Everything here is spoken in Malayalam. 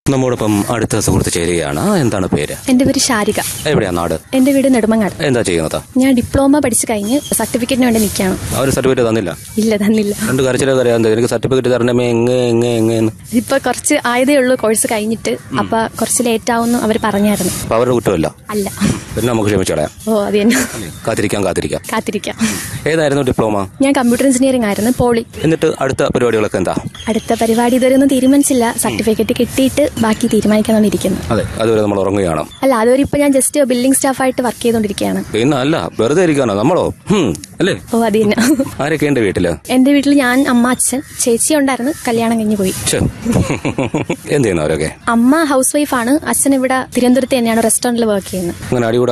നമ്മോടൊപ്പം അടുത്ത സുഹൃത്ത് ചേരുകയാണ് എന്താണ് പേര് എൻ്റെ പേര് ശാരിക എവിടെയാ നാട് എൻ്റെ വീട് നെടുമങ്ങാട് എന്താ ചെയ്യുന്നത് ഞാൻ ഡിപ്ലോമ പഠിച്ചു കഴിഞ്ഞ് സർട്ടിഫിക്കറ്റിന് വേണ്ടി നിൽക്കുകയാണ് അവർ സർട്ടിഫിക്കറ്റ് തന്നില്ല ഇല്ല തന്നില്ല രണ്ട് കരച്ചിലെ കരയാൻ എനിക്ക് സർട്ടിഫിക്കറ്റ് തരണമേ എങ്ങ എങ്ങ എങ്ങന്ന് ഇപ്പൊ കുറച്ച് ആയതേ ഉള്ളൂ കോഴ്സ് കഴിഞ്ഞിട്ട് അപ്പൊ കുറച്ച് ലേറ്റ് ആവുമെന്ന് അവർ പറഞ്ഞായിരുന്നു അപ്പൊ അവരുടെ കുറ്റമല്ല അല്ല പിന്നെ നമുക്ക് ക്ഷമിച്ചോളയാം ഓ അത് തന്നെ കാത്തിരിക്കാം കാത്തിരിക്കാം കാത്തിരിക്കാം ഏതായിരുന്നു ഡിപ്ലോമ ഞാൻ കമ്പ്യൂട്ടർ എഞ്ചിനീയറിംഗ് ആയിരുന്നു പോളി എന്നിട്ട് അടുത്ത പരിപാടികളൊക്കെ എന്താ അടുത്ത പരിപാടി ഇതുവരെ ഒന്നും തീരുമാനിച്ചില്ല സർട്ടിഫിക്കറ്റ് കിട്ടിയിട്ട് ബാക്കി തീരുമാനിക്കാനോണ്ടിരിക്കുന്നു അതെ അതുവരെ നമ്മൾ ഉറങ്ങുകയാണ് അല്ല അതുവരെ ഇപ്പൊ ഞാൻ ജസ്റ്റ് ബിൽഡിംഗ് സ്റ്റാഫായിട്ട് വർക്ക് ചെയ്തുകൊണ്ടിരിക്കുകയാണ് പിന്നെ അല്ല വെറുതെ ഇരിക്കാനോ നമ്മളോ ഹും, അല്ലേ ഓ അത് തന്നെ ആരൊക്കെ ഉണ്ട് വീട്ടില് എന്റെ വീട്ടിൽ ഞാൻ അമ്മ അച്ഛൻ ചേച്ചി ഉണ്ടായിരുന്നു കല്യാണം കഴിഞ്ഞ് പോയി ഛെ. എന്ത് ചെയ്യുന്നു അവരൊക്കെ അമ്മ ഹൗസ് വൈഫാണ് അച്ഛൻ ഇവിടെ തിരുവനന്തപുരത്ത് തന്നെയാണ് റെസ്റ്റോറന്റിൽ വർക്ക് ചെയ്യുന്നത് അങ്ങനെ അടികൂടാ